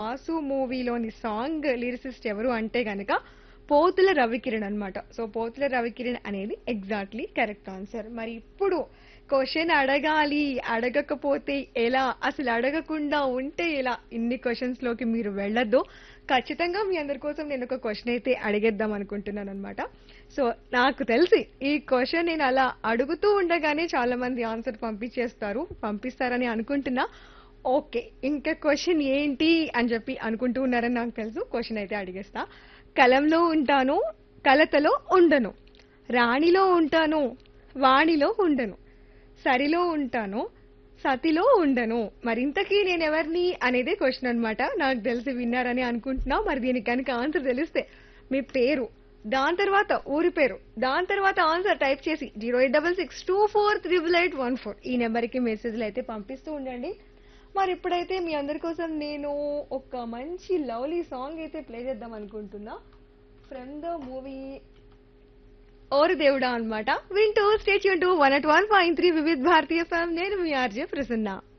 boss మూవీలోని song lyricist ఎవరు అంటే గనక పోతుల రవికిరణ్ అన్నమాట సో పోతుల రవికిరణ్ అనేది ఎగ్జాక్ట్లీ కరెక్ట్ ఆన్సర్ మరి ఇప్పుడు క్వశ్చన్ అడగాలి అడగకపోతే ఎలా అసలు అడగకుండా ఉంటే ఎలా ఇన్ని క్వశ్చన్స్ లోకి మీరు వెళ్ళొద్దు ఖచ్చితంగా మీ అందరి కోసం నేను ఒక క్వశ్చన్ అయితే అడిగేద్దాం అనుకుంటున్నాను అనమాట సో నాకు తెలిసి ఈ క్వశ్చన్ నేను అలా అడుగుతూ ఉండగానే చాలా మంది ఆన్సర్ పంపించేస్తారు పంపిస్తారని అనుకుంటున్నా ఓకే ఇంకా క్వశ్చన్ ఏంటి అని చెప్పి అనుకుంటూ ఉన్నారని నాకు తెలుసు క్వశ్చన్ అయితే అడిగేస్తా కలంలో ఉంటాను కలతలో ఉండను రాణిలో ఉంటాను వాణిలో ఉండను సరిలో ఉంటాను సతిలో ఉండను మరింతకీ నేను ఎవరిని అనేదే క్వశ్చన్ అన్నమాట నాకు తెలిసి విన్నారని అనుకుంటున్నా మరి దీనికి కనుక ఆన్సర్ తెలిస్తే మీ పేరు దాని తర్వాత ఊరి పేరు దాని తర్వాత ఆన్సర్ టైప్ చేసి zero eight double six two four triple eight one four ఈ నెంబర్కి మెసేజ్లు అయితే పంపిస్తూ ఉండండి మరి ఇప్పుడైతే మీ అందరి కోసం నేను ఒక మంచి లవ్లీ సాంగ్ అయితే ప్లే చేద్దాం అనుకుంటున్నా ఫ్రమ్ ద మూవీ ఓరు దేవుడా అన్నమాట వింటూ stay tuned to one at one point three Vividh Bharati FM నేను మీ ఆర్జే ప్రసన్న